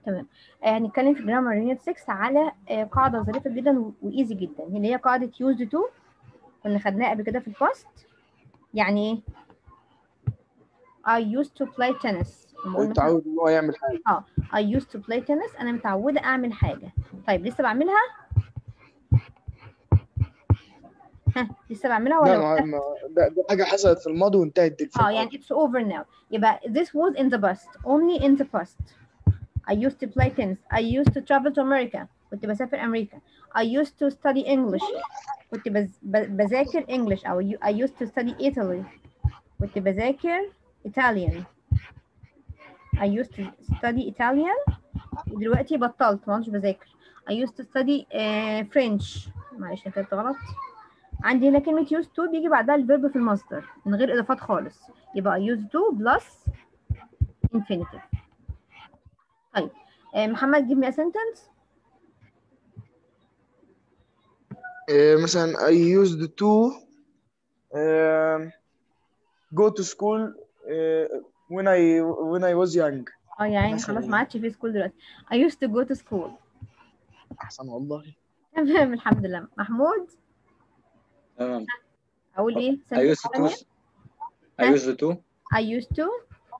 تمام آه، هنتكلم في جرامر يونت 6 على آه، قاعده ظريفه جدا وايزي جدا اللي هي قاعده يوز تو كنا خدناها قبل كده في الباست يعني ايه I used to play tennis لما قلنا متعود ان هو يعمل حاجه اه I used to play tennis انا متعوده اعمل حاجه طيب لسه بعملها ها لسه بعملها ولا لا ما وقفت؟ ما ده, ده حاجه حصلت في الماضي وانتهت دي في اه الماضي. يعني it's over now يبقى this was in the past only in the past I used to play tennis I used to travel to America كنت بسافر أمريكا I used to study English كنت بز... ب- بذاكر English أو I used to study Italy كنت بذاكر Italian I used to study Italian ودلوقتي بطلت ما عدتش بذاكر I used to study uh, French معلش أنا كتبت غلط عندي هنا كلمة used to بيجي بعدها الفيرب في المصدر من غير إضافات خالص يبقى used to plus infinitive طيب آه، محمد give me a sentence إيه مثلا I used to um, go to school uh, when I when I was young اه يا عيني مثلاً خلاص ما يعني. عادش في سكول دلوقتي I used to go to school احسن والله تمام الحمد لله محمود تمام أقول إيه I sentence used to تانية؟ I used to I used to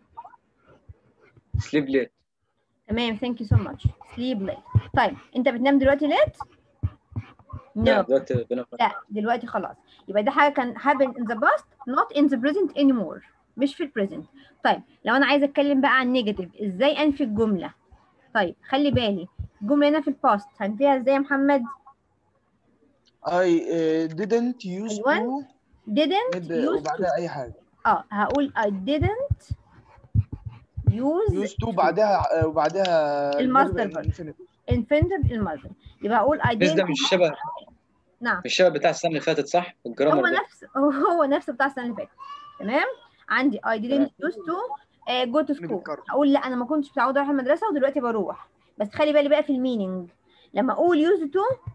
sleep late تمام thank you so much sleep late طيب أنت بتنام دلوقتي late؟ لا No دلوقتي بنام لا دلوقتي خلاص يبقى ده حاجة كان happen in the past not in the present anymore مش في البريزنت طيب لو أنا عايزة أتكلم بقى عن نيجاتيف إزاي أنفي الجملة طيب خلي بالي الجملة هنا في الباست هنفيها إزاي يا محمد I uh, didn't used أيوة. to didn't مد use to وبعدها اي حاجه اه هقول I didn't use used to بعدها آه، وبعدها المصدر verb برضه. infinitive. infinitive المصدر يبقى اقول I بس ده didn't مش شبه نعم مش شبه بتاع السنة اللي فاتت صح؟ هو الجرامر ده نفس هو نفس بتاع السنه اللي فاتت تمام عندي I didn't used to uh, go to school بنتكرر. اقول لا انا ما كنتش متعوده اروح المدرسه ودلوقتي بروح بس خلي بالي بقى في المينينج لما اقول used to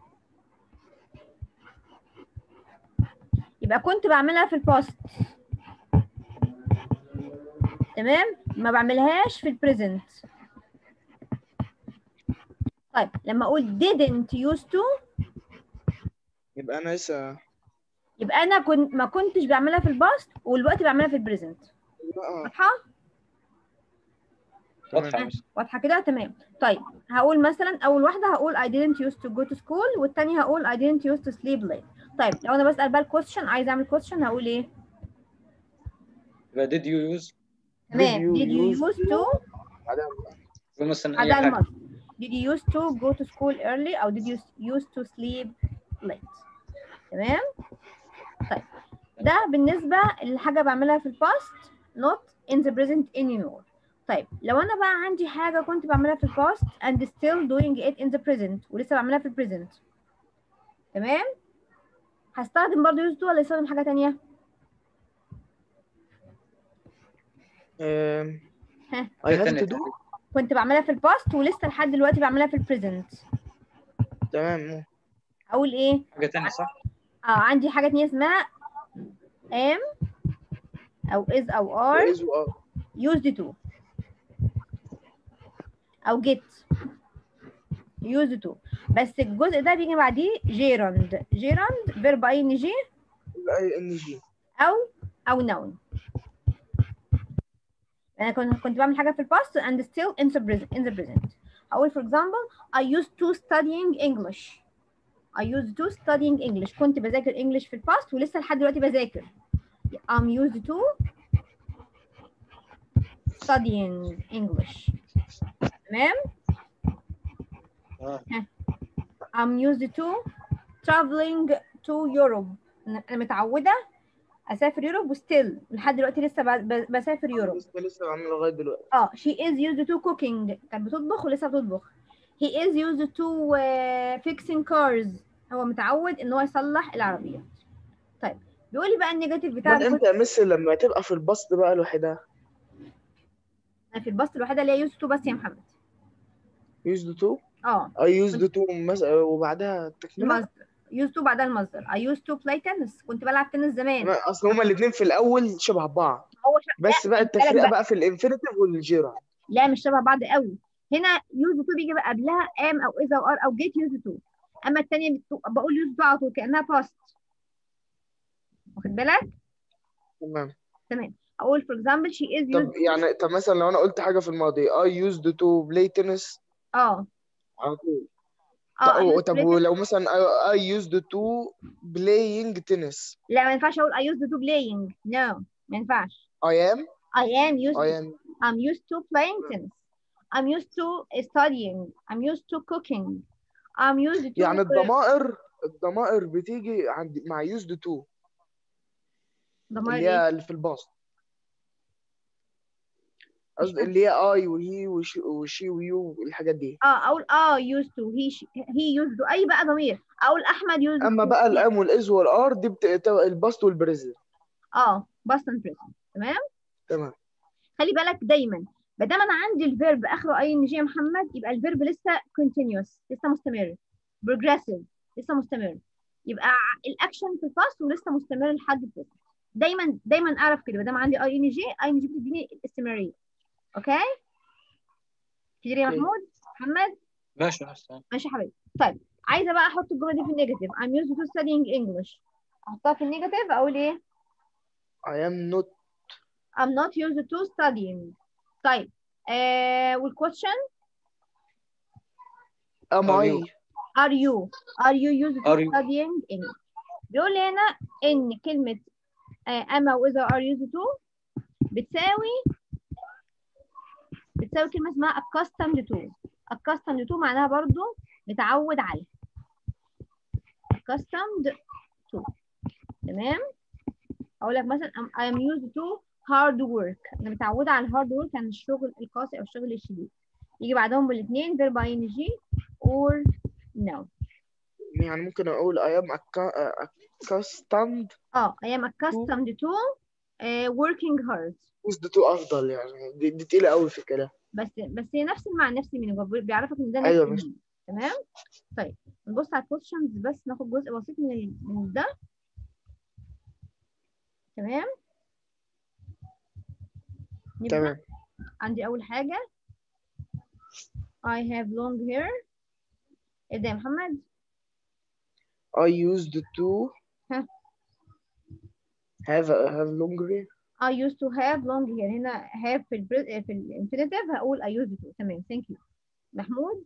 يبقى كنت بعملها في الباست تمام ما بعملهاش في البريزنت طيب لما اقول didn't used to يبقى انا لسه يبقى انا كنت ما كنتش بعملها في الباست والوقت بعملها في البريزنت آه. واضحه واضحة مش واضحه كده تمام طيب هقول مثلا اول واحده هقول I didn't used to go to school والتانية هقول I didn't used to sleep late طيب لو انا بسأل بقى الكويستشن عايز اعمل كويستشن هقول ايه يبقى did you use تمام you did you use used to بعدها يقول مثلا أي بعدها حاجة المصدر did you used to go to school early او did you used to sleep late تمام طيب ده بالنسبة لحاجة بعملها في الباست not in the present anymore طيب لو انا بقى عندي حاجة كنت بعملها في الباست and still doing it in the present ولسه بعملها في البريزنت تمام هستخدم برضه used to ولا استخدم حاجة تانية آم، ها. I have تانية. to do كنت بعملها في الباست ولسه لحد دلوقتي بعملها في البريزنت تمام اقول ايه حاجة تانية صح؟ اه عندي حاجة تانية اسمها am او is او are is و are. used to او get used to بس الجزء ده بيجي بعديه gerund gerund verb ing ال ing او او noun انا كنت كنت بعمل حاجه في الباست and still in the present in the present هقول for example I used to studying English I used to studying English كنت بذاكر English في الباست ولسه لحد دلوقتي بذاكر I'm used to studying English تمام آه. I'm used to traveling to Europe أنا أنا متعودة أسافر يوروب وستيل لحد دلوقتي لسه ب- ب- بسافر يوروب لسه لسه بعمله لغايه دلوقتي اه she is used to cooking كانت بتطبخ ولسه بتطبخ he is used to uh, fixing cars هو متعود ان هو يصلح العربيات طيب بيقول لي بقى النيجاتيف بتاع امال امتى يا مس لما تبقى في البسط بقى لوحدها الكويستشن في الباص الوحيده اللي هي used to بس يا محمد used to اه I used to مس... وبعدها التكمله المصدر used to بعدها المصدر I used to play tennis كنت بلعب تنس زمان أنا- اصل هما الاثنين في الاول شبه بعض هو شبه بس بقى بالك التفرقه بقى. بقى في الانفينيتيف والجيرا لا مش شبه بعض قوي هنا used to بيجي بقى قبلها am او is او are او get used to اما الثانيه بت- بقول used to على طول كانها past واخد بالك تمام تمام اقول for example she is طب used يعني طب مثلا لو انا قلت حاجة في الماضي I used to play tennis اه على طول اه I طب, used to طب play tennis. ولو مثلا I, I used to playing tennis لا ما ينفعش اقول I used to playing no ما ينفعش I am I am used I to am I'm used to playing tennis I'm used to studying I'm used to cooking I'm used to يعني الضمائر الضمائر بتيجي عند مع used to ضمائر اللي ايه هي اللي في الباص قصدي اللي هي I وهي وشي وشي ويو والحاجات دي اه اقول اه used to he she, he used to اي بقى ضمير اقول احمد used اما to بقى الام والاز والار دي بت... الباست والبريزنت اه past and present تمام تمام خلي بالك دايما ما دام انا عندي الفيرب اخره اي ان جي يا محمد يبقى الفيرب لسه continuous لسه مستمر progressive لسه مستمر يبقى ع- الاكشن في الباست ولسه مستمر لحد البريزنت دايما دايما اعرف كده ما دام عندي اي ان جي اي ان جي بتديني الاستمراريه اوكي كتير يا أوكي. محمود محمد ماشي حسن ماشي يا حبيبي طيب عايزه بقى احط الجمله دي في النيجاتيف I'm used to studying English احطها في النيجاتيف اقول ايه I am not I'm not used to studying طيب آه والquestion am Are I you? are you are you used to Are you- studying English بيقول لي هنا ان كلمه آه am او إذا are used to بتساوي بتساوي كلمه اسمها accustomed to accustomed to معناها برضو متعود على accustomed to تمام اقول لك مثلا I'm, I am used to hard work انا متعوده على الهارد work يعني الشغل القاسي او الشغل الشديد يجي بعدهم بالاثنين verb ing or no يعني ممكن اقول I am accu- accustomed اه I am accustomed to uh, working hard used to افضل يعني دي, دي تقيلة قوي في الكلام بس بس هي نفس المعنى نفس المعنى بيعرفك ان ده أيوة نفس ماشي. المعنى. تمام طيب نبص على الكويشنز بس ناخد جزء بسيط من ال- من ده تمام نبدأ تمام عندي أول حاجة I have long hair ابدأ يا محمد I used to ها. have have longer hair I used to have long hair هنا have في ال في الانفينيتيف هقول I used to تمام thank you محمود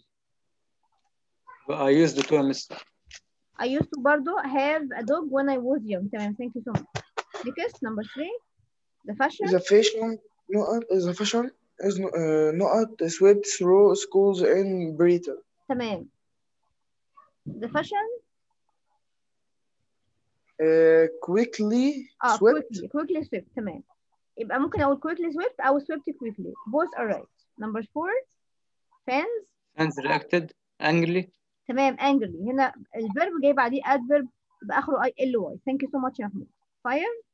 I used to a miss I used to برضو have a dog when I was young تمام thank you so much next number three the fashion the fashion not the fashion is no- uh, not swept through schools in Britain تمام the fashion uh, quickly اه swept quickly quickly swift تمام يبقى ممكن اقول quickly swift او swift quickly both are right number four fans fans reacted angrily تمام angrily هنا الفيرب جاي بعديه adverb يبقى اخره اي ال واي thank you so much يا محمود fire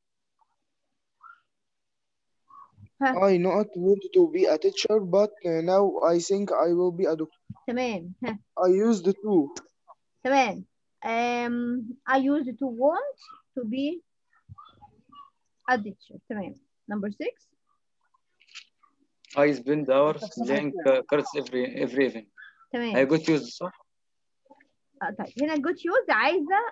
I not want to be a teacher but uh, now I think I will be a doctor تمام ها I used to تمام um, I used to want to be a teacher تمام number six I spend hours playing uh, cards every every evening I تمام got used صح آه طيب هنا good use عايزة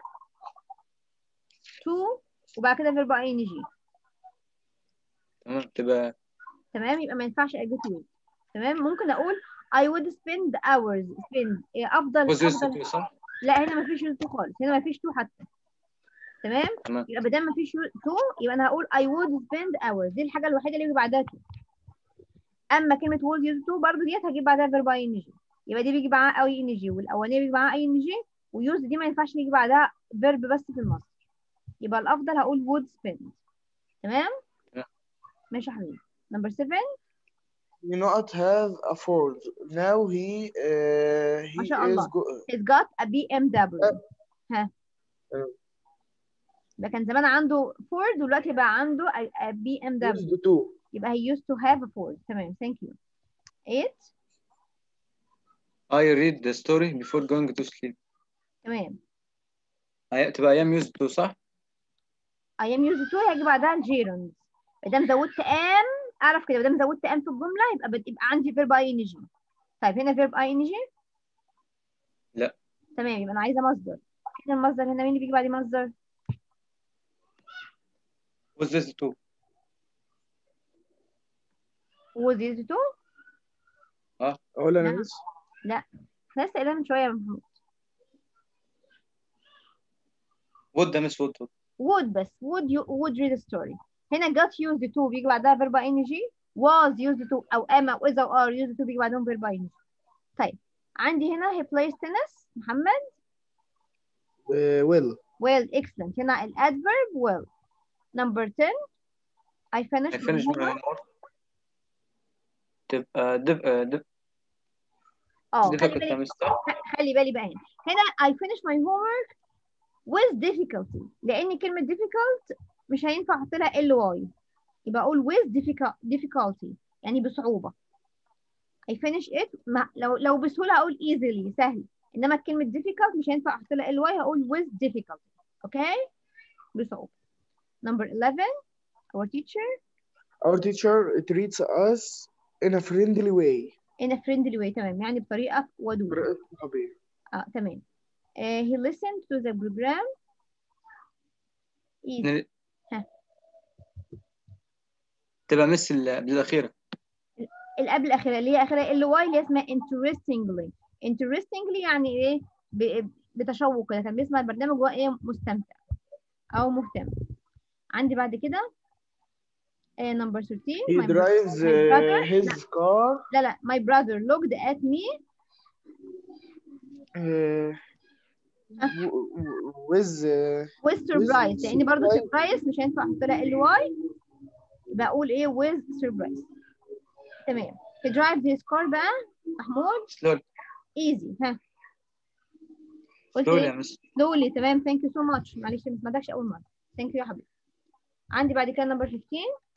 to وبعد كده verb ing تمام تبقى تمام يبقى ما ينفعش I good use تمام ممكن أقول I would spend hours spend إيه أفضل was used أفضل to صح لا هنا ما فيش use to خالص هنا ما فيش to حتى تمام تمام يبقى ما دام ما فيش to يبقى أنا هقول I would spend hours دي الحاجة الوحيدة اللي يجي بعدها to أما كلمة would use to برضه ديت هجيب بعدها verb ing يبقى دي بيجي معاها اي ان جي والاولانيه بيجي معاها اي ان جي ويوز دي ما ينفعش يجي بعدها فيرب بس في المصدر يبقى الافضل هقول would spend تمام تمام. ماشي يا حبيبي نمبر 7 you not have a Ford now he uh, he ما شاء is الله. go he's got a BMW ها تمام. ده كان زمان عنده فورد ودلوقتي بقى عنده a BMW used to يبقى he used to have a Ford تمام thank you 8 I read the story before going to sleep تمام I- تبقى I am used to صح I am used to هيجي بعدها الجيرند ما دام زودت am اعرف كده ما دام زودت am في الجمله يبقى بت- يبقى عندي verb ing طيب هنا فيرب اي ان جي لا. تمام يبقى انا عايزه مصدر فين المصدر هنا مين اللي بيجي بعد مصدر was this too was it to اقول انا نعم. بس احنا لسه قايلها من شويه يا محمود would ده مش would would. would بس would you would read a story هنا got used to بيجي بعدها verb ing was used to او am او is او are used to بيجي بعدهم verb ing طيب عندي هنا he plays tennis محمد ويل well excellent هنا ال adverb well number 10 I finished I my finished my homework. homework تبقى دب آه، دب اه خلي difficult بالي semester خلي بالي بقى هنا هنا I finished my homework with difficulty لأن كلمة difficult مش هينفع أحط لها ال واي يبقى أقول with difficult- difficulty يعني بصعوبة I finish it ما لو لو بسهولة هقول easily سهل إنما كلمة difficult مش هينفع أحط لها ال واي هقول with difficulty أوكي بصعوبة number 11 our teacher our teacher treats us in a friendly way in a friendly way تمام يعني بطريقة ودودة بطريقة صحابية اه تمام uh, he listened to the program easy ن- ها. تبقى مس ال- الأخيرة اللي قبل الاخيره اللي هي اخرها ال واي اللي هي اسمها interestingly interestingly يعني ايه ب- بتشوق كده كان بيسمع البرنامج وهو ايه مستمتع او مهتم عندي بعد كده نمبر 13 he my, drives my brother uh, his car لا لا my brother looked at me uh, w- w- with uh, with surprise لان برضه surprise. surprise مش هينفع احط لها ال واي بقول ايه with surprise تمام he drives his car بقى محمود slowly easy ها قلت slowly ايه يا مس دولي تمام ثانك يو سو ماتش معلش ما سمعتكش اول مره ثانك يو يا حبيبي عندي بعد كده نمبر 15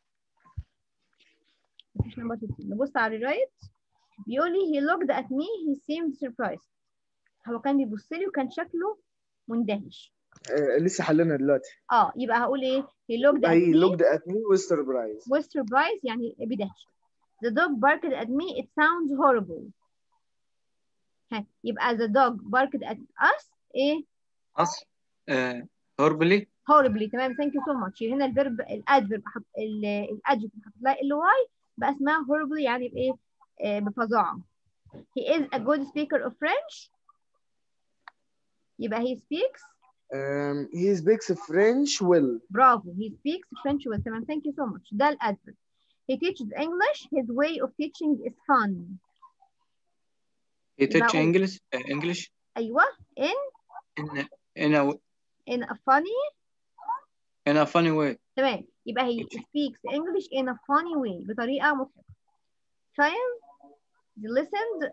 مفيش نمبر 15 نبص على الرايت بيقول لي he looked at me he seemed surprised هو كان بيبص لي وكان شكله مندهش uh, لسه حلنا دلوقتي اه يبقى هقول ايه he looked at he me looked at me with surprise with surprise يعني بدهش the dog barked at me it sounds horrible ها يبقى the dog barked at us ايه أصل آه، horribly horribly تمام ثانك يو سو ماتش هنا الفيرب الادفيرب حط الادجكتيف حط لها ال واي بقى اسمها horribly يعني بايه آه بفظاعه he is a good speaker of French يبقى he speaks um, he speaks French well برافو he speaks French well تمام thank you so much ده الادفيرب he teaches English his way of teaching is fun he teach بقول. English آه، English ايوه in in in a in a funny in a funny way تمام يبقى he speaks English in a funny way بطريقه مضحكه فاهم they listened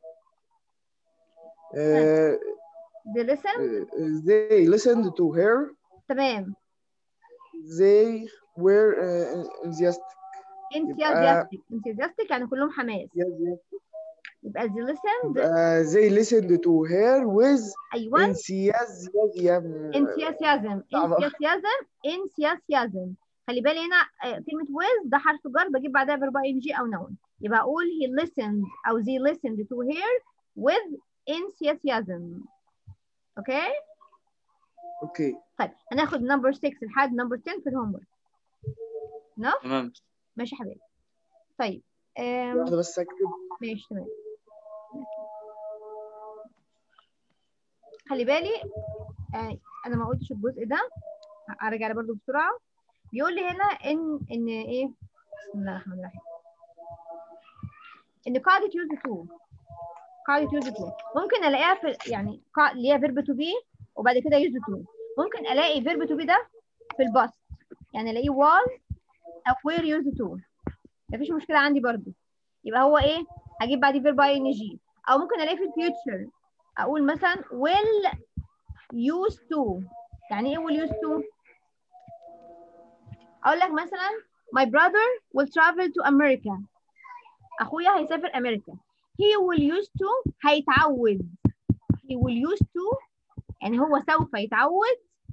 uh, they listened uh, they listened to her تمام they were uh, enthusiastic enthusiastic enthusiastic يعني كلهم حماس yes, yes. يبقى they listened Uh, they listened to her with ايوه enthusiasm enthusiasm صعبة. enthusiasm enthusiasm خلي بالي هنا آه، كلمة with ده حرف جر بجيب بعدها verb ing أو noun يبقى أقول he listened أو they listened to her with enthusiasm اوكي اوكي طيب هناخد number 6 لحد number 10 في الهوم ورك نو تمام ماشي يا حبيبي طيب آم، واحدة بس اكتب ماشي تمام خلي بالي آه انا ما قلتش الجزء ده ارجع له برضه بسرعه بيقول لي هنا ان ان ايه بسم الله الرحمن الرحيم ان قاعده يوز تو قاعده يوز تو ممكن الاقيها في يعني قا- اللي هي فيرب تو بي وبعد كده يوز تو ممكن الاقي فيرب تو بي ده في الباست يعني الاقيه was او were used to مفيش مشكله عندي برضه يبقى هو ايه هجيب بعديه فيرب اي ان جي او ممكن الاقي في الفيوتشر اقول مثلا will used to يعني ايه will used to اقول لك مثلا my brother will travel to America اخويا هيسافر امريكا he will used to هيتعود he will used to يعني هو سوف يتعود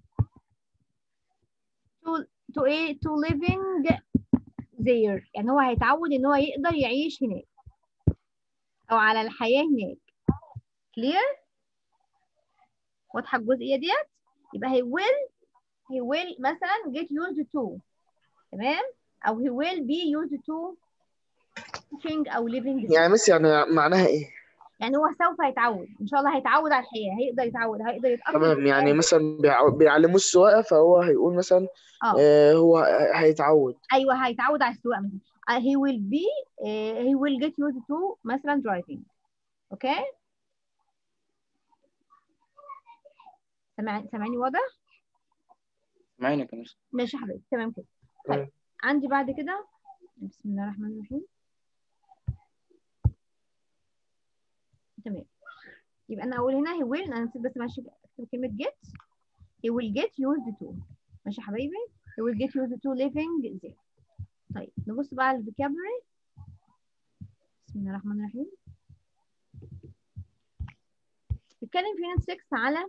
to to ايه to living there يعني هو هيتعود ان هو يقدر يعيش هناك او على الحياه هناك clear واضحه الجزئيه ديت يبقى he will he will مثلا get used to تمام او he will be used to teaching او living يعني مس يعني معناها ايه يعني هو سوف يتعود ان شاء الله هيتعود على الحياه هيقدر يتعود هيقدر يتاقلم تمام يعني مثلا بيع- بيعلموه السواقه فهو هيقول مثلا اه آه هو هيتعود ايوه هيتعود على السواقه مثلا آه، he will be uh, he will get used to مثلا driving اوكي سامعني سامعني واضح معينك يا مس ماشي يا حبيبي تمام كده طيب تمام. عندي بعد كده بسم الله الرحمن الرحيم تمام يبقى انا اقول هنا he will انا نسيت بس ماشي اكتب كلمه get he will get used to ماشي يا حبايبي he will get used to living there طيب نبص بقى على الفوكابولري بسم الله الرحمن الرحيم بيتكلم في يونت 6 على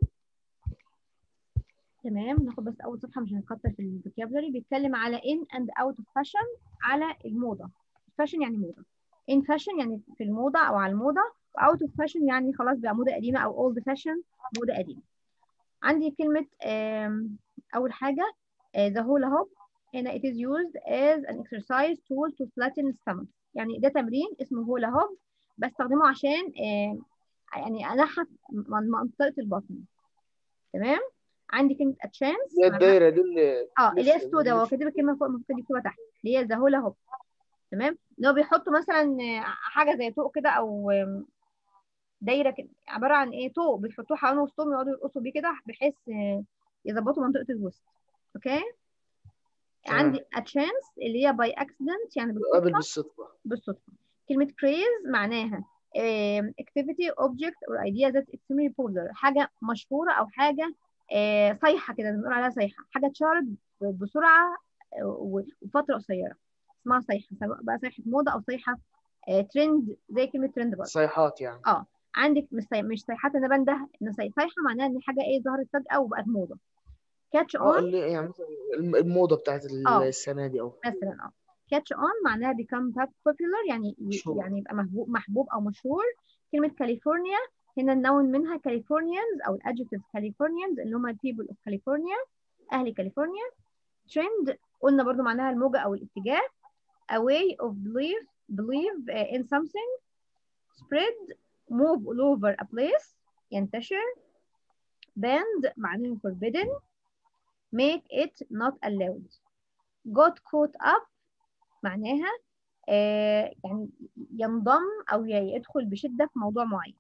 تمام ناخد بس اول صفحه مش هنكتر في الفوكابولري بيتكلم على in and out of fashion على الموضه fashion يعني موضه in fashion يعني في الموضه او على الموضه out of fashion يعني خلاص بقى موضه قديمه او old fashion موضه قديمه عندي كلمه آم، اول حاجه آه، the hula hoop هنا it is used as an exercise tool to flatten stomach يعني ده تمرين اسمه هولا هوب بستخدمه عشان آه، يعني انحف من منطقه البطن تمام عندي كلمه a chance اللي هي الدايره دي اللي اه اللي هي لسه- السوداء هو كاتب الكلمه فوق المفروض يكتبها تحت اللي هي ذا هولا هوب تمام اللي هو بيحطوا مثلا آه، حاجه زي طوق كده او آم، دايره كده عباره عن ايه طوق بيحطوه حوالين وسطهم يقعدوا يرقصوا بيه كده بحيث آه، يظبطوا منطقه الوسط اوكي تمام. عندي a chance اللي هي by accident يعني قابل بالصدفه بالصدفه بالصدفه كلمه craze معناها آم، activity object or idea that extremely popular حاجه مشهوره او حاجه آه، صيحه كده بنقول عليها صيحه حاجه اتشهرت ب- بسرعه آه، و- وفتره قصيره اسمها صيحه سواء بقى صيحه موضه او صيحه ترند زي كلمه ترند برضه صيحات يعني اه عندك مش صي... مش صيحات انا بنده ان صي- صيحه معناها ان حاجه ايه ظهرت فجاه وبقت موضه كاتش اه اون اللي يعني مثلا الم- الموضه بتاعت ال- آه. السنه دي او مثلا اه كاتش اون معناها become pop- popular يعني ي- مشهور. يعني يبقى محبوب محبوب او مشهور كلمه كاليفورنيا هنا النون منها كاليفورنيانز او الادجكتيف كاليفورنيانز اللي هم people of كاليفورنيا اهل كاليفورنيا ترند قلنا برضو معناها الموجه او الاتجاه a way of belief believe uh, in something spread move all over a place ينتشر banned معناه forbidden make it not allowed got caught up معناها آه يعني ينضم أو ي- يدخل بشدة في موضوع معين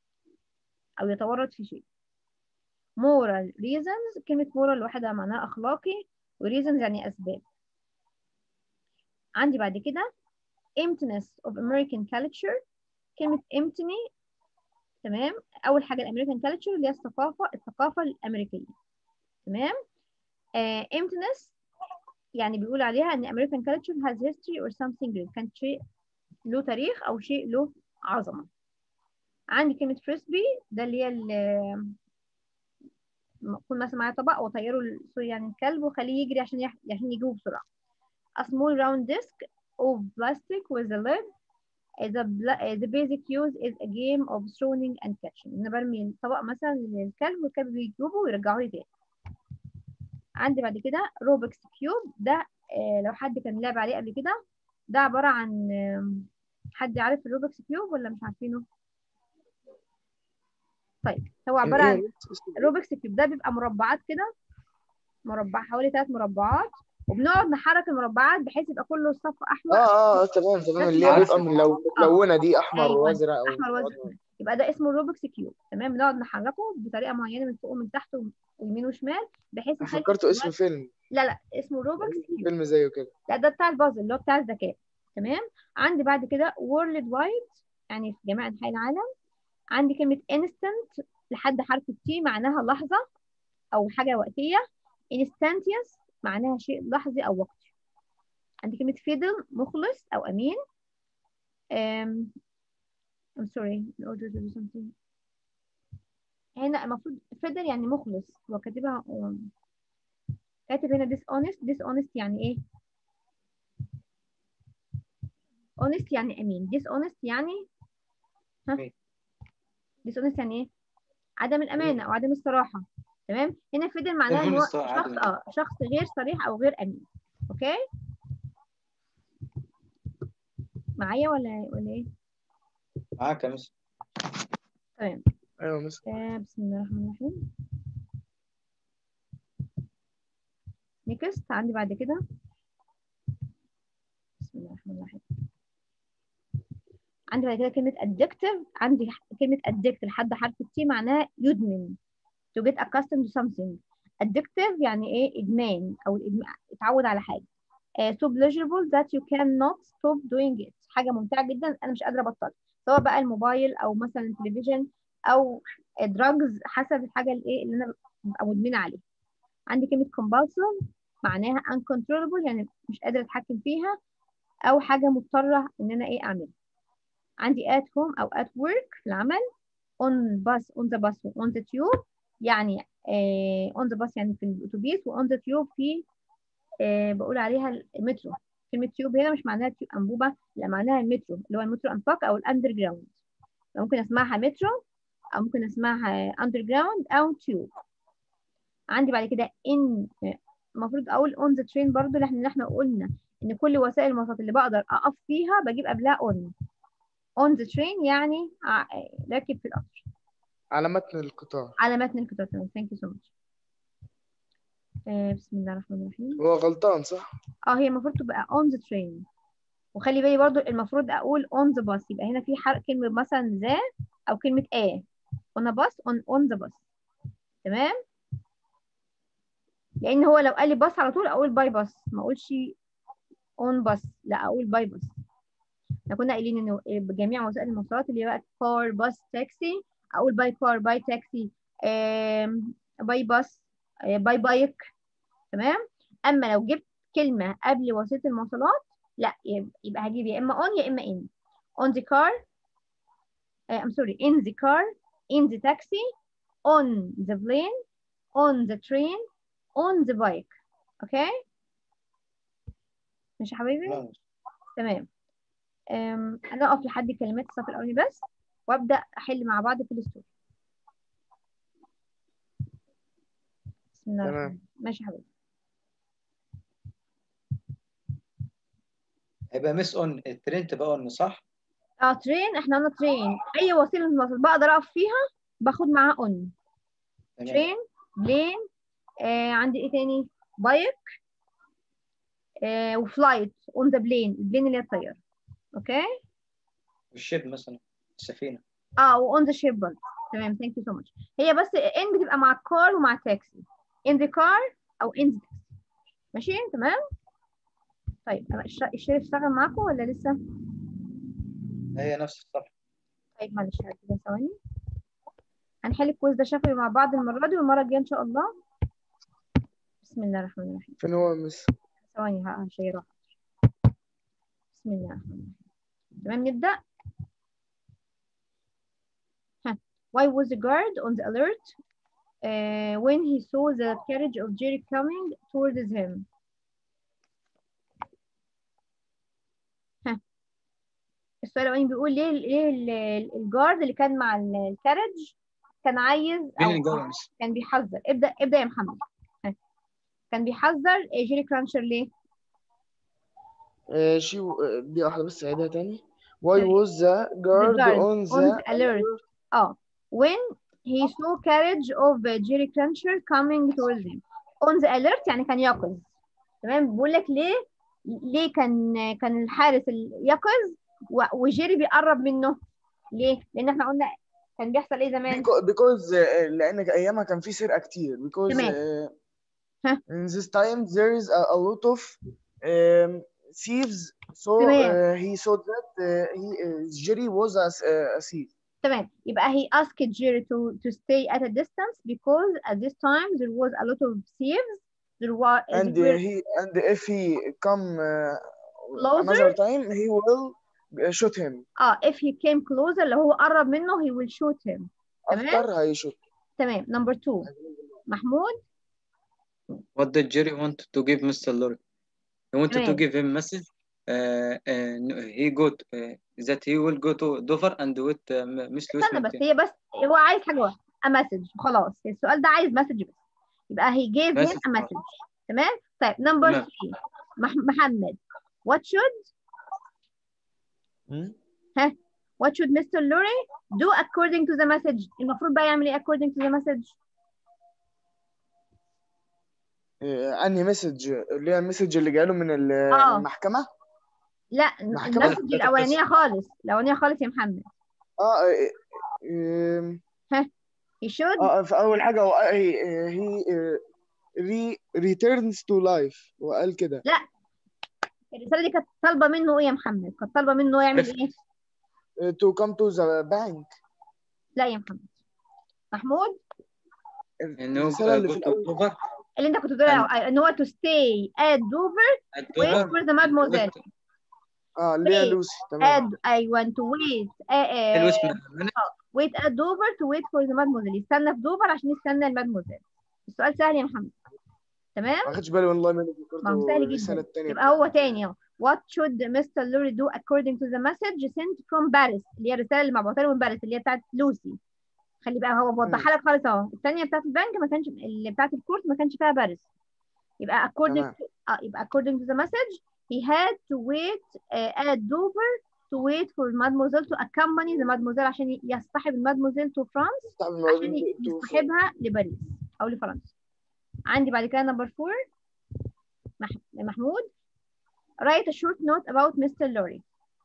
أو يتورط في شيء moral reasons كلمة moral لوحدها معناها أخلاقي و reasons يعني أسباب عندي بعد كده emptiness of American culture كلمة empty تمام أول حاجة الأمريكان culture اللي هي الثقافة الثقافة الأمريكية تمام آه emptiness يعني بيقول عليها ان American culture has history or something great كان شيء له تاريخ او شيء له عظمه عندي كلمه فريسبي ده اللي هي ال- يكون مثلا معايا طبق واطيره ال- سوري يعني الكلب وخليه يجري عشان يح... عشان يجيبه بسرعه a small round disc of plastic with a lid the, bla- the basic use is a game of throwing and catching انا برمي الطبق مثلا للكلب والكلب بيجيبه ويرجعه لي تاني عندي بعد كده روبكس كيوب ده آه، لو حد كان لعب عليه قبل كده ده عبارة عن آم، حد عارف الروبكس كيوب ولا مش عارفينه؟ طيب هو عبارة عن إيه؟ الروبكس كيوب ده بيبقى مربعات كده مربع حوالي ثلاث مربعات وبنقعد نحرك المربعات بحيث يبقى كله الصف احمر اه اه تمام تمام اللي هي عارف. بيبقى من لو ملونه دي احمر أيوة. وازرق او احمر وازرق يبقى ده اسمه الروبكس كيوب تمام بنقعد نحركه بطريقه معينه من فوق ومن تحت ويمين وشمال بحيث نخلي فكرته اسم الكيوبات- فيلم لا لا اسمه روبكس كيوب فيلم زيه كده لا ده بتاع البازل اللي هو بتاع الذكاء تمام عندي بعد كده world wide يعني في جميع انحاء العالم عندي كلمه instant لحد حرف التي معناها لحظه او حاجه وقتيه instantaneous معناها شيء لحظي او وقتي عندي كلمه fiddle مخلص او امين um, I'm sorry in order to do something هنا المفروض fiddle يعني مخلص هو كاتبها um, كاتب هنا dishonest dishonest يعني ايه honest يعني امين dishonest يعني ها مين؟ dishonest يعني ايه عدم الامانه او عدم الصراحه تمام هنا فضل معناها ان هو Dishonest، آه، شخص عدم اه شخص غير صريح او غير امين اوكي معايا ولا ولا ايه معاك يا مس تمام ايوه مس آه بسم الله الرحمن الرحيم نيكست عندي بعد كده بسم الله الرحمن الرحيم عندي بعد كده كلمة addictive عندي ح- كلمة addict لحد حرف التي معناها يدمن to get accustomed to something addictive يعني ايه إدمان أو الإدمان اتعود على حاجة uh, so pleasurable that you cannot stop doing it حاجة ممتعة جدا أنا مش قادرة أبطلها سواء بقى الموبايل أو مثلا التلفزيون أو دراجز حسب الحاجة اللي ايه اللي أنا ببقى مدمنة عليها عندي كلمة compulsive معناها uncontrollable يعني مش قادرة أتحكم فيها أو حاجة مضطرة إن أنا إيه أعملها عندي at home أو at work في العمل on bus on the bus و on the tube يعني آه on the bus يعني في الأتوبيس و on the tube في آه بقول عليها المترو كلمة تيوب هنا مش معناها تيوب أنبوبة لا معناها المترو اللي هو المترو أنفاق أو الأندر جراوند ممكن أسمعها مترو أو ممكن أسمعها أندر جراوند أو تيوب عندي بعد كده in المفروض اقول on the train برضو اللي احنا اللي احنا قلنا ان كل وسائل المواصلات اللي بقدر اقف فيها بجيب قبلها on on the train يعني ع- راكب في القطر على متن القطار على متن القطار تمام thank you so much آه بسم الله الرحمن الرحيم هو غلطان صح؟ اه هي المفروض تبقى on the train وخلي بالي برضو المفروض اقول on the bus يبقى هنا في حرف كلمة مثلا ذا او كلمة a on a bus on on the bus تمام لان هو لو قال لي باص على طول اقول باي باص ما اقولش اون باص لا اقول باي باص احنا كنا قايلين انه بجميع وسائل المواصلات اللي هي بقى كار باص تاكسي اقول باي كار باي تاكسي باي باص باي بايك تمام اما لو جبت كلمه قبل وسيله المواصلات لا يب- يبقى هجيب يا اما اون يا اما ان on the car uh, I'm sorry in the car in the taxi on the plane on the train on the bike اوكي ماشي يا حبايبي لا، تمام أم، انا اقف لحد كلمات الصف الاولاني بس وابدا احل مع بعض في الستوري بسم الله الرحمن تمام. الرحيم. ماشي يا حبيبي هيبقى مس اون الترين تبقى اون صح؟ اه ترين احنا قلنا ترين اي وسيله مواصلات بقدر اقف فيها باخد معاها اون تمام ترين بلين آه عندي ايه تاني بايك آه وفلايت اون ذا بلين البلين اللي هي الطياره اوكي والشيب مثلا السفينه اه واون ذا شيب برضه تمام ثانك يو سو ماتش هي بس ان بتبقى مع الكار ومع التاكسي ان ذا كار او ان ذا تاكسي ماشي تمام طيب أنا الش- الشريف اشتغل معاكم ولا لسه هي نفس الصفحه طيب معلش كده ثواني هنحل الكويز ده شفوي مع بعض المره دي والمره الجايه ان شاء الله بسم الله الرحمن الرحيم فين هو مس؟ ثواني ه- هشيره بسم الله الرحمن الرحيم تمام نبدأ ها why was the guard on the alert uh, when he saw the carriage of Jerry coming towards him ها السؤال الأولاني بيقول ليه ليه ال- الجارد اللي كان مع ال- الكارج كان عايز مين أو اللي جوه مس؟ كان بيحذر ابدأ ابدأ يا محمد ها. كان بيحذر جيري كرانشر ليه؟ آه شي آه، دي واحدة بس عيدها تاني Why Sorry. was the guard guard on on the the alert. اه when he saw carriage of uh, Jerry Cruncher coming towards him. On the alert يعني كان يقظ. تمام بقول لك ليه ليه كان كان الحارس ال- يقظ و- وجيري بيقرب منه ليه؟ لأن احنا قلنا كان بيحصل ايه زمان؟ Beca- because آه، لأن أيامها كان في سرقة كتير because تمام. آه، ها. in this time there is a, a lot of um, thieves so تمام. uh, he saw that uh, he, uh, Jerry was a, a thief تمام يبقى he asked Jerry to to stay at a distance because at this time there was a lot of thieves there was and there uh, were- he and if he come uh, Closer? another time he will uh, shoot him اه if he came closer لو هو قرب منه he will shoot him تمام. after هيشوت تمام نمبر 2 محمود What did Jerry want to give Mr. Lorry? He wanted to تمام. give him message uh, uh, no, he go to, uh, that he will go to Dover and with uh, M- Miss Louis استنى بس Mountain. هي بس هو عايز حاجه واحده a message خلاص السؤال ده عايز مسج بس يبقى he gave him Message. a message تمام طيب number تمام. 3 مح محمد what should مم. what should Mr. Lurie do according to the message المفروض بقى يعمل ايه according to the message آه، انهي مسج اللي هي المسج اللي جاله من ال- آه. المحكمة لا محكمة المسج الاولانيه خالص الاولانيه خالص يا محمد اه آه، آه، he should اه في اول حاجة هو هي هي ري returns to life وقال كده الرساله دي كانت طالبه منه ايه يا محمد كانت طالبه منه يعمل ايه آه، to come to the bank لا يا محمد محمود إنه الرسالة اللي go في to الأول Dover اللي انت كنت بتقول ان هو to stay at Dover at wait Dover for the mademoiselle with اه اللي هي Wait. لوسي تمام at I want to wait uh, Louis uh, Mountain. wait at Dover to wait for the mademoiselle يستنى في دوفر عشان يستنى المادموزيل السؤال سهل يا محمد تمام ما خدش بالي والله من ما هو سهل الرسالة جدا التانية يبقى هو تاني اهو what should Mr. Lurie do according to the message sent from Paris اللي هي الرسالة اللي مبعوثة له من باريس اللي هي بتاعت لوسي خلي بقى هو موضحها لك خالص اهو الثانية بتاعت البنك ما كانش اللي بتاعت الكورت ما كانش فيها باريس يبقى according تمام. to, آه يبقى according to the message he had to wait uh, at Dover to wait for mademoiselle to accompany the mademoiselle عشان يصطحب المادموزيل to France صعب الموضوع عشان ده- ده- يصطحبها لباريس او لفرنسا عندي بعد كده نمبر 4 مح... محمود write a short note about Mr. Lurie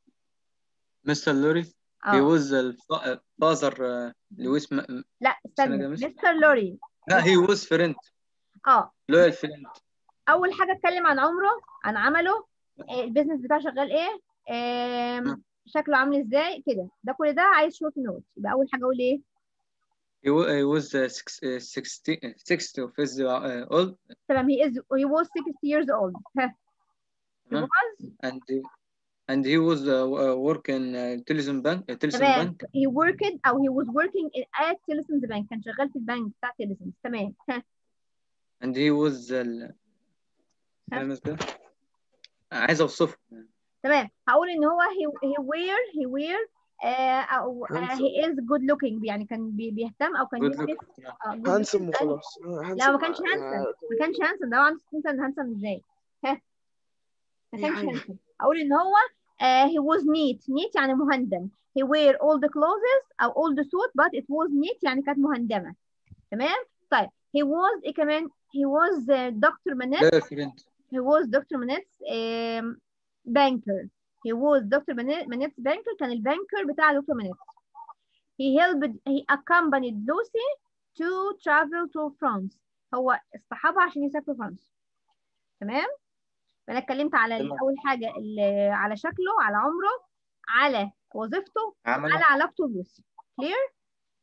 Mr. Lurie he اه was the fa- uh, father uh, Louis Ma- لا استنى جميل. Mr. Lurie لا he was friend اه loyal friend اول حاجه اتكلم عن عمره عن عمله آه، البيزنس بتاعه شغال ايه آم، مم. شكله عامل ازاي كده ده كل ده عايز شورت نوت يبقى اول حاجه اقول ايه he, wa- he was uh, six, uh, 60, uh, 60 of his uh, old تمام he is he was 60 years old ها he تمام. was and he, and he was uh, uh, working uh, television bank uh, television تمام bank he worked او he was working at Tillson's Bank كان شغال في البنك بتاع Tillson's تمام ها and he was uh, فاهم ازاي؟ عايز اوصفه تمام هقول ان هو he, he wear he wear آه او آه he is good looking يعني كان بي- بيهتم او كان good يلبس look آه good هانسم looking. وخلاص لا ما كانش هانسم ما كانش هانسم ده هو عنده 60 سنه هانسم ازاي ها ما أي كانش حاجة. هانسم اقول ان هو uh, he was neat neat يعني مهندم he wear all the clothes او all the suit but it was neat يعني كانت مهندمه تمام طيب he was ايه كمان he was uh, Dr. Manette لا فريند he was Dr. Manette's um, banker he was Dr. Manet- Manette's banker كان البانكر بتاع دكتور مانيت he helped he accompanied Lucy to travel to France هو اصطحبها عشان يسافروا فرنسا تمام فانا اتكلمت على ال- تمام. اول حاجه ال- على شكله على عمره على وظيفته عمل على علاقته بلوسي كلير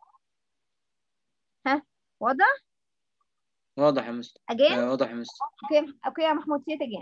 ها واضح واضح يا مستر again آه، واضح يا مستر اوكي اوكي يا محمود say it again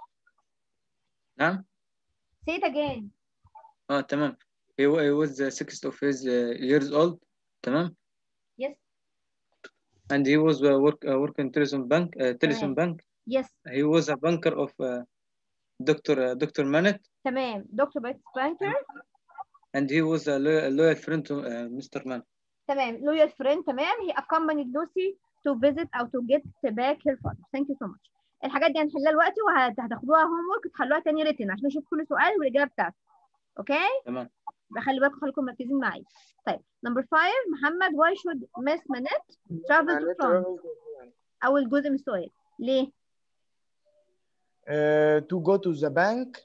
نعم say it again اه تمام he, wa- he was uh, 60 of his uh, years old تمام yes and he was uh, work uh, working television bank uh, television تمام. bank yes he was a banker of uh, Dr. Uh, Dr. Manet تمام دكتور بيت بانكر and he was a loyal, a loyal friend to uh, Mr. Manet تمام loyal friend تمام he accompanied Lucy to visit أو to get back her father thank you so much الحاجات دي هنحلها دلوقتي وهتاخدوها هوم ورك تحلوها تاني ريتن عشان نشوف كل سؤال والإجابة بتاعته اوكي تمام يبقى خلي بالكم خليكم مركزين معايا طيب نمبر 5 محمد why should Miss Manette travel to France أول جزء من السؤال ليه؟ to go to the bank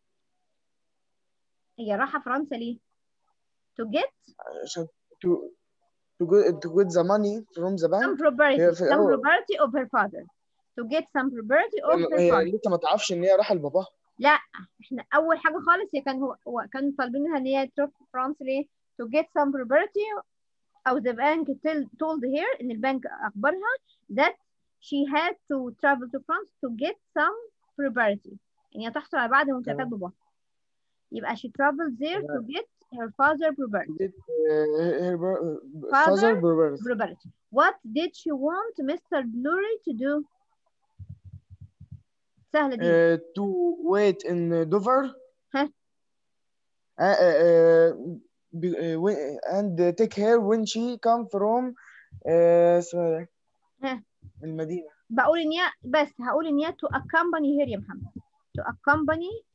هي رايحة فرنسا ليه؟ to get عشان to to go to get the money from the some bank property هي في some الأول. property of her father to get some property of her هي father لسه ما تعرفش ان هي رايحه لباباها احنا اول حاجه خالص هي كان هو, هو كانوا طالبينها ان هي تروح فرنسا ليه to get some property او the bank tell, told her ان البنك اخبرها that she had to travel to France to get some property يعني هي تحصل على بعض ممتلكات تمام. باباها يبقى she traveled there to get her father property get uh, her bro- Father? father brother property what did she want Mr. Lurie to do سهلة دي uh, to wait in Dover ها uh, uh, be- uh, when- and take her when she come from uh, اسمها إيه؟ ها المدينة بقول ان هي بس هقول ان هي to accompany her يا محمد to accompany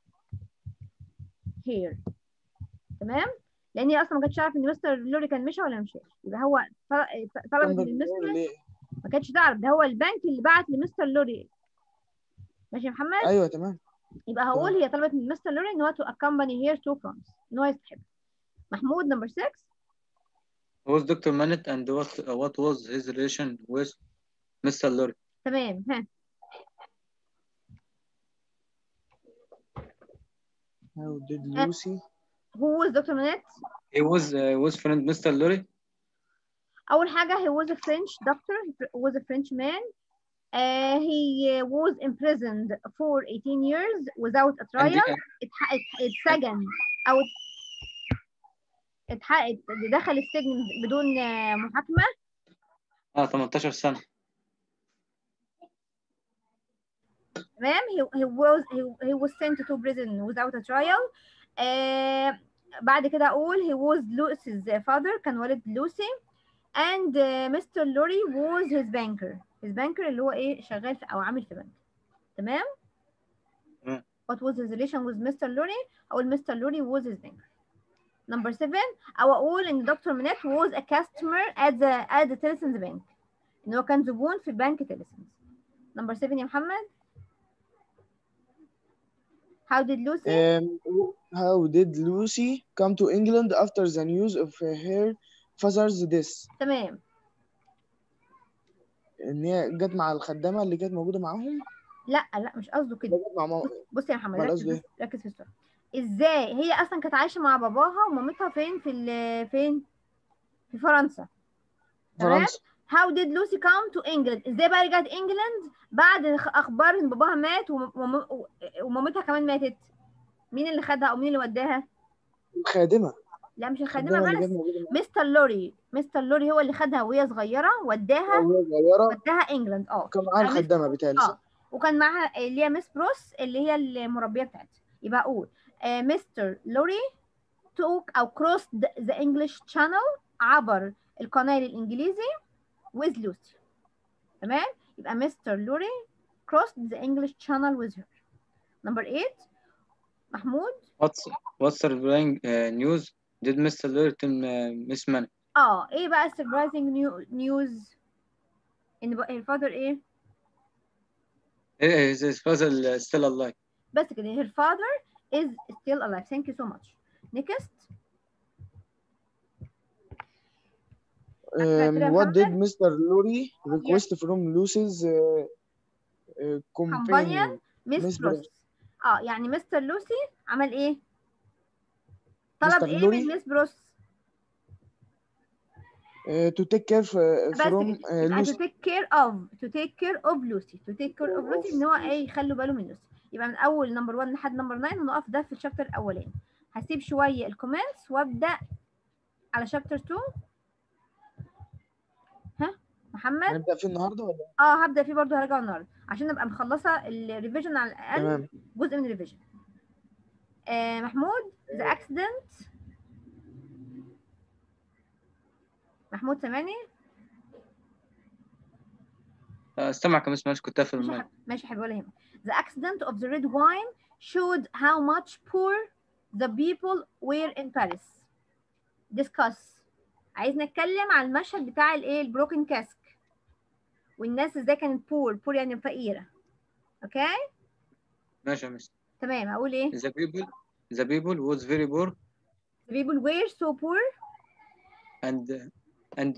her تمام لان هي اصلا ما كانتش تعرف ان مستر لوري كان مشى ولا مشاش يبقى هو طل- طلبت من المستر ليه؟ ما كانتش تعرف ده هو البنك اللي بعت لمستر لوري ماشي يا محمد ايوه تمام يبقى هقول هي طلبت من مستر لوري ان هو to accompany her to France ان هو يصحبها محمود نمبر 6 Who was Dr. Manet and what what was his relation with Mr. Lorry? تمام ها how did ها. Lucy who was Dr. Manette He was uh, was friend Mr. Lorry. أول حاجة he was a French doctor he was a French man uh, he uh, was imprisoned for 18 years without a And trial uh, اتح- ات- اتسجن أو اتحقق دخل السجن بدون آه، محاكمة اه 18 سنة. تمام he, he was he, he was sent to prison without a trial آه بعد كده أقول he was Lucy's father كان والد لوسي and uh, Mr. Lorry was his banker his banker اللي هو ايه شغال في او عامل في بنك تمام تمام. what was his relation with Mr. Lorry اقول Mr. Lorry was his banker number seven او اقول ان دكتور منات was a customer at the at the Tillson's bank ان هو كان زبون في بنك تيلسونز number seven يا محمد how did Lucy um, how did Lucy come to England after the news of her father's death تمام ان هي جت مع الخدامة اللي كانت موجودة معاهم لا لا مش قصده كده جت مع ماما بص يا محمد أمال ركز قصده بس ركز في السؤال ازاي هي اصلا كانت عايشه مع باباها ومامتها فين في ال- فين في فرنسا تمام فرنسا How did Lucy come to England ازاي بقى رجعت انجلاند بعد خ- اخبار ان باباها مات وم- وم- ومامتها كمان ماتت مين اللي خدها او مين اللي وداها الخادمة لا مش الخادمه الخدامة اللي بس كانت موجودة معاهم مستر لوري مستر لوري هو اللي خدها وهي صغيره وداها وهي صغيرة وداها انجلاند اه كان معاها يعني مس- الخدامة بتاعي اه وكان معاها اللي هي مس بروس اللي هي المربيه بتاعتها يبقى اقول مستر لوري توك او crossed the English channel عبر القناه الانجليزي with Lucy تمام يبقى مستر لوري crossed the English channel with her number 8 محمود What's what's surprising uh, news did Mr. Lorry tell uh, Miss Manet? اه ايه بقى surprising new- news ان بقى her father ايه His his father uh, still alive. بس كده her father is still alive thank you so much next Um, كده what did محمد؟ Mr. Lorry request from Lucy's uh, uh, companion? مس Miss بروس بروس. اه يعني مستر لوسي عمل ايه طلب مستر ايه لوري؟ من مس بروس Uh, to take care f- بس from كده uh, يبقى to Lucy. take care of to take care of Lucy to take care of Lucy ان هو ايه يخلوا باله من لوسي يبقى من اول نمبر 1 لحد نمبر 9 هنقف ده في الشابتر الاولاني هسيب شويه الكومنتس وابدا على شابتر 2 ها محمد هنبدأ فيه النهاردة ولا؟ اه هبدا فيه برضه هراجعه النهارده عشان ابقى مخلصه الريفيجن على الاقل تمام جزء من الريفيجن آه محمود the accident محمود سامعني استمعك يا مس ماشي كنت قافل ماشي يا المايك. حبيبي ماشي يا حبيبي ولا يهمك the accident of the red wine showed how much poor the people were in Paris discuss عايز نتكلم على المشهد بتاع الايه البروكن كاسك والناس ازاي كانت poor poor يعني فقيرة اوكي ماشي يا مس. تمام اقول ايه The people the people was very poor the people were so poor and and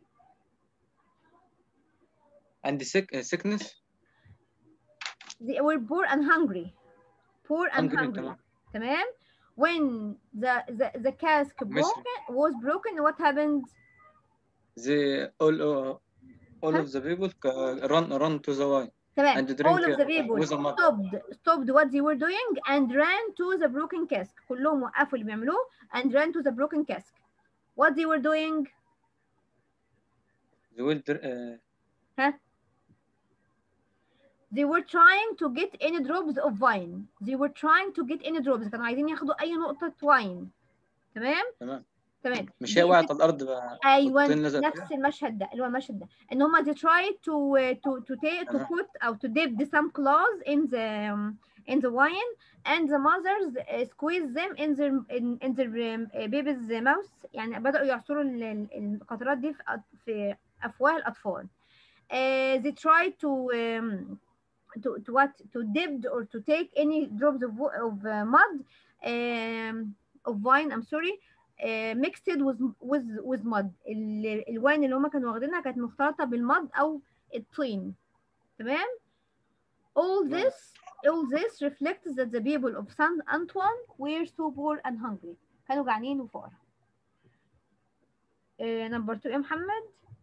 and sick uh, sickness they were poor and hungry poor and hungry hungry تمام. تمام when the the, the cask ماشي. broken was broken what happened the all uh, all of the people uh, run run to the wine تمام and drink all of the uh, people with a mug. stopped stopped what they were doing and ran to the broken cask كلهم وقفوا اللي بيعملوه and ran to the broken cask what they were doing They will dr- uh, ها they were trying to get any drops of wine they were trying to get any drops كانوا عايزين ياخدوا اي نقطة واين تمام تمام تمام مش دي- هي وقعت على الارض بقى ايوه والطين نزل فيها نفس المشهد ده اللي هو المشهد ده ان هم they tried to to to take to تمام. put او to dip some claws in the in the wine and the mothers uh, squeeze them in their in, in their um, uh, baby's mouth يعني بدأوا يعصروا ال- ال- القطرات دي في أط- في افواه الاطفال uh, they tried to um, to to what to dip or to take any drops of wa- of uh, mud um, of wine I'm sorry uh, mixed with with with mud ال- الواين اللي هم كانوا واخدينها كانت مختلطة بالمد أو الطين تمام all تمام. this all this reflects that the people of Saint Antoine were so poor and hungry كانوا جعانين وفقراء uh, number two يا محمد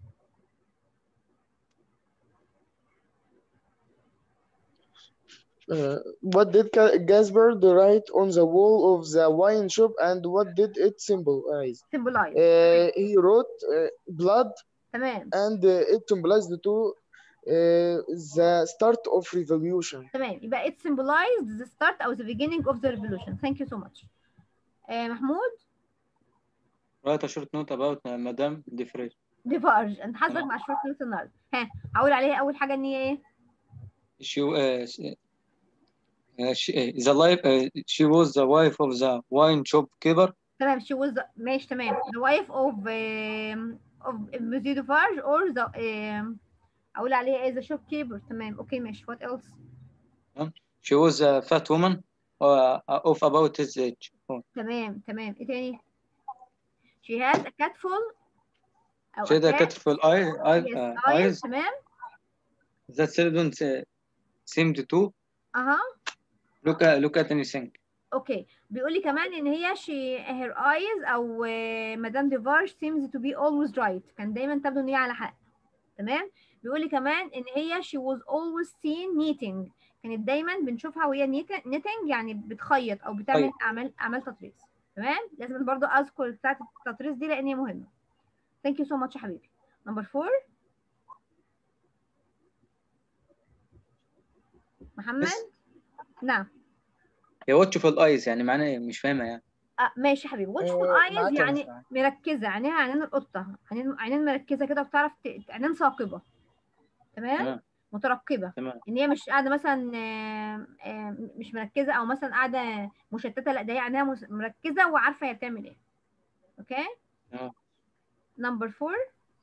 Uh, what did Ca- Gaspard write on the wall of the wine shop and what did it symbolize? symbolize Uh, he wrote uh, blood تمام and uh, it symbolized to uh, the start of revolution. تمام يبقى it symbolized the start or the beginning of the revolution thank you so much uh, محمود write a short note about مدام ديفري ديفارج انت حظك تمام. مع شورت نوت النهارده ها هقول عليها اول حاجه ان هي ايه she uh, she, uh, she, uh, the life uh, she was the wife of the wine shop keeper تمام she was the- ماشي تمام the wife of um, of Monsieur Defarge or the um, اقول عليها ايه the shopkeeper تمام اوكي ماشي what else she was a fat woman uh, of about his age Oh, تمام تمام ايه تاني she has a cat full او she had a cat- cat full eye, eye, yes, uh, eyes eyes تمام that children uh, seemed to اها look at, look at anything اوكي بيقول لي كمان ان هي she her eyes او مدام ديفارج seems to be always right كان دايما تبدو ان هي على حق تمام بيقول لي كمان ان هي she was always seen knitting كانت دايما بنشوفها وهي knitting يعني بتخيط او بتعمل طيب. اعمال اعمال تطريز تمام لازم برضو اذكر بتاعه التطريز دي لان هي مهمه ثانك يو سو ماتش يا حبيبي نمبر 4 محمد Yes. نعم هي watchful eyes يعني معناه إيه؟ مش فاهمة يعني آه ماشي يا حبيبي watchful آه، eyes معاك يا يعني مستر. مركزة عينيها عينين القطة عينين عينين مركزة كده وبتعرف ت... عينين ثاقبة تمام تمام مترقبة تمام ان هي مش قاعدة مثلا آه، آه، مش مركزة او مثلا قاعدة مشتتة لا ده هي عينيها مس- مركزة وعارفة هي بتعمل ايه اوكي تمام نمبر 4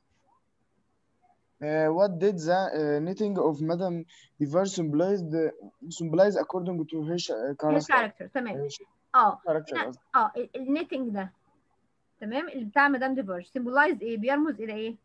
Uh, what did the uh, knitting of Madame Defarge symbolize, symbolize according to her sh- uh, هي character? كاركتر تمام uh, اه character هنا- قصدي. اه النيتنج ده تمام اللي بتاع مدام ديفارج سيمبولايز ايه بيرمز الى ايه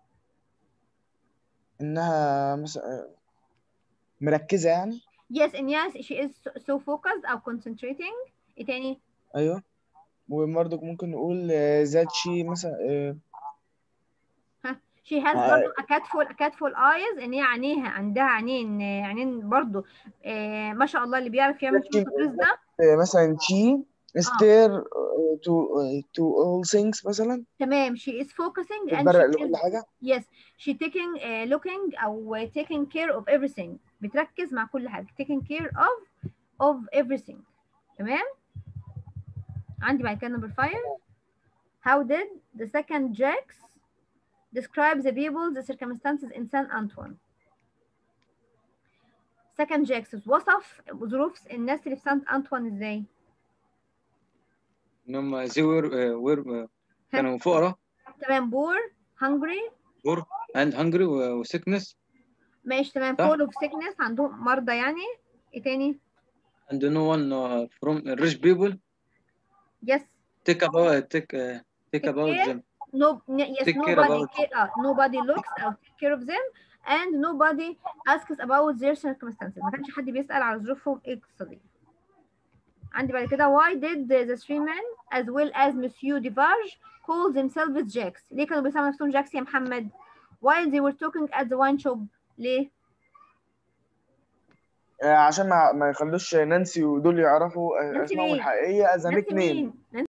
إنها مثلا مركزة يعني yes and yes she is so- so focused او concentrating ايه تاني أيوه وبرضه ممكن نقول uh, that she مثلا uh, she has آه. برضو a cat full a cat full eyes ان هي عينيها عندها عينين آه، عينين برضو آه ما شاء الله اللي بيعرف يعمل لكن- التطريز ده uh, مثلا she stare uh, to uh, to all things مثلا تمام she is focusing and تتبرق she لكل is حاجة yes she taking uh, looking او taking care of everything بتركز مع كل حاجة taking care of of everything تمام عندي بعد كده number five how did the second Jacques describe the people the circumstances in Saint Antoine second Jacques وصف ظروف الناس اللي في سانت أنطوان ازاي إنهم they were uh, were uh, كانوا فقراء تمام poor hungry poor and hungry و و sickness ماشي تمام صح. full of sickness عندهم مرضى يعني ايه تاني and no one uh, from rich people yes take about take uh, take about care. them no n- yes Take care nobody about- care, uh, nobody looks or take care of them and nobody asks about their circumstances ما كانش حد بيسأل على ظروفهم ايه الاقتصادية عندي بعد كده why did the three men as well as Monsieur Defarge call themselves Jacks ليه كانوا بيسموا نفسهم جاكس يا محمد while they were talking at the wine shop ليه uh, عشان ما ما يخلوش نانسي ودول يعرفوا uh, نانسي اسمهم مين؟ الحقيقية as a نانسي nickname مين؟